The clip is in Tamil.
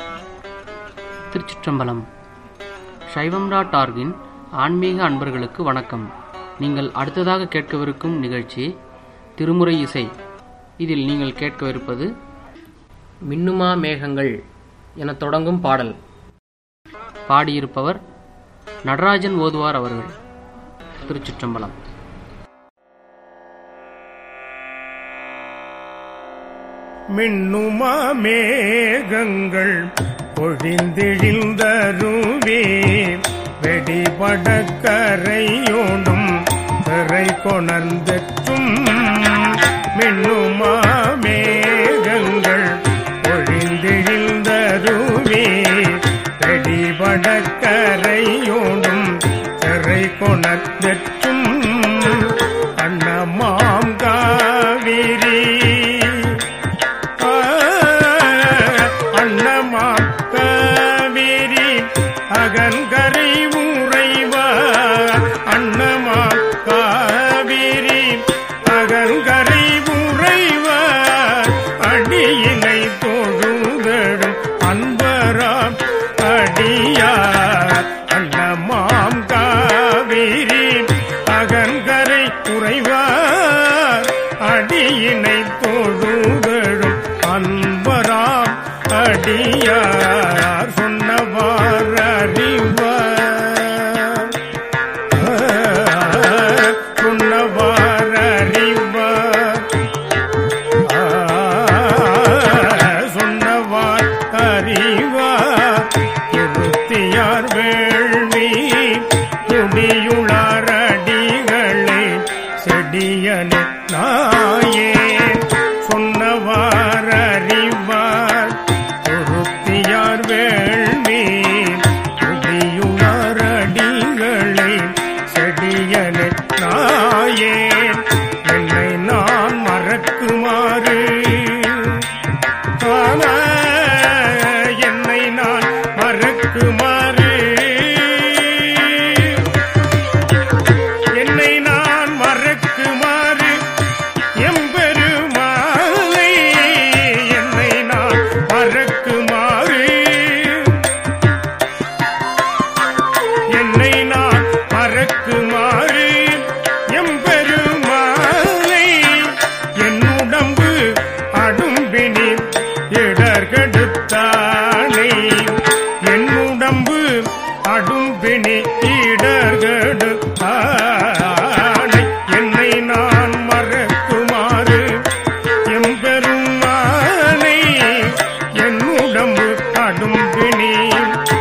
திருச்சிற்றம்பலம் சைவம் டாட் ஆர்கின் ஆன்மீக அன்பர்களுக்கு வணக்கம் நீங்கள் அடுத்ததாக கேட்கவிருக்கும் நிகழ்ச்சி திருமுறை இசை இதில் நீங்கள் கேட்கவிருப்பது மின்னுமா மேகங்கள் என தொடங்கும் பாடல் பாடியிருப்பவர் நடராஜன் ஓதுவார் அவர்கள் திருச்சிற்றம்பலம் மின்னுமா மேகங்கள் பொழிந்திழிந்தருவே வெடிபட கரையோடும் கரை கொணர்ந்தற்றும் மின்னுமா மேகங்கள் பொழிந்திழிந்தருவே வெடிபட கரையோடும் கரை கொணர்ந்தற்றும் அன்னமாம் காவிரி அன்னமா காவேரி அகன்கரை உறைவார் அன்னமா காவேரி அகன்கரை உறைவார் அடியினை தொழுதடும் அன்பராம் அடியார் அன்னமாம் காவேரி அகன்கரை உறைவார் அடியினை தொழுதடும் அன்பராம் அடியார் சொன்னவார் அறிவார் சொன்னவார் அறிவார் சொன்னவார் அறிவார் இருத்தியார் வேள்வி துடியுளார் அடிகளே செடியனே நாயே சொன்னவார் அறிவார் பொருத்தியார் வேள்வி துடியுளார் அடிகளே செடியனே நாயே என்னை நான் மறக்குமாறு ஆனா, என்னை நான் மறக்குமாறு என்னை நான் மறக்குமாறு எம்பெருமாலை என்னை நான் மறக்குமாறு என்னை நான் மறக்குமாறு எம்பெருமாலை என் உடம்பு அடும்பினி இடர்கெடுத்தானே என் உடம்பு அடும்பினி இடர்கெடுத்தானே என்னை நான் மறக்குமாறு எம்பெருமானை என் உடம்பு அடும்பினி